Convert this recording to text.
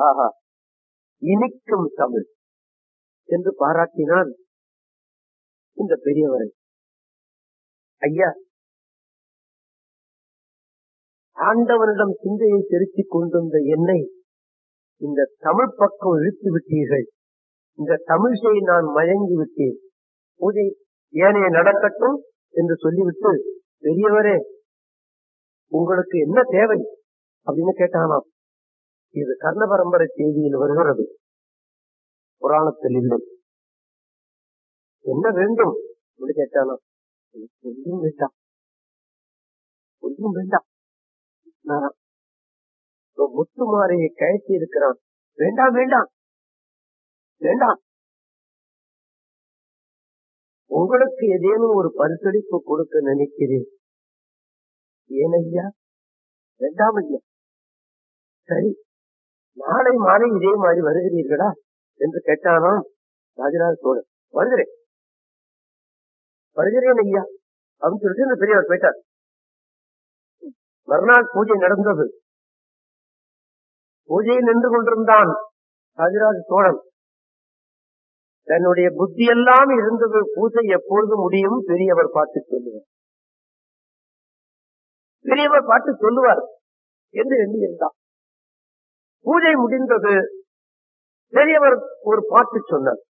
ஆஹா இனிக்கும் தமிழ் என்று பாராட்டினார் இந்த பெரியவரை ஐயா ஆண்டவனிடம் சிந்தையை செலுத்திக் கொண்டிருந்த என்னை இந்த தமிழ் பக்கம் இழுத்து விட்டீர்கள் இந்த தமிழ்சை நான் மயங்கி விட்டேன் பூஜை ஏனைய நடக்கட்டும் என்று சொல்லிவிட்டு பெரியவரே உங்களுக்கு என்ன தேவை அப்படின்னு கேட்டானாம் இது கர்ண பரம்பரை செய்தியில் வருகிறது புராணத்தில் இல்லை என்ன வேண்டும் என்று கேட்டானாம் எனக்கு ஒன்றும் வேண்டாம் ஒன்றும் வேண்டாம் நான் ஒரு முத்துமாரையை கயற்றி இருக்கிறான் வேண்டாம் வேண்டாம் வேண்டாம் உங்களுக்கு ஏதேனும் ஒரு பரிசளிப்பு கொடுக்க நினைக்கிறேன் ஏன் ஐயா வேண்டாம் ஐயா சரி நாளை மாலை இதே மாதிரி வருகிறீர்களா என்று கேட்டானாம் ராஜராஜ சோழன் வருகிறேன் வருகிறேன் ஐயா அப்படின்னு சொல்லிட்டு இந்த பெரியவர் போயிட்டார் மறுநாள் பூஜை நடந்தது பூஜையில் நின்று கொண்டிருந்தான் ராஜராஜ சோழன் தன்னுடைய புத்தியெல்லாம் இருந்தது பூஜை எப்பொழுது முடியும் பெரியவர் பார்த்து சொல்லுவார் பெரியவர் பார்த்து சொல்லுவார் என்று எண்ணியிருந்தான் பூஜை முடிந்தது பெரியவர் ஒரு பாட்டு சொன்னார்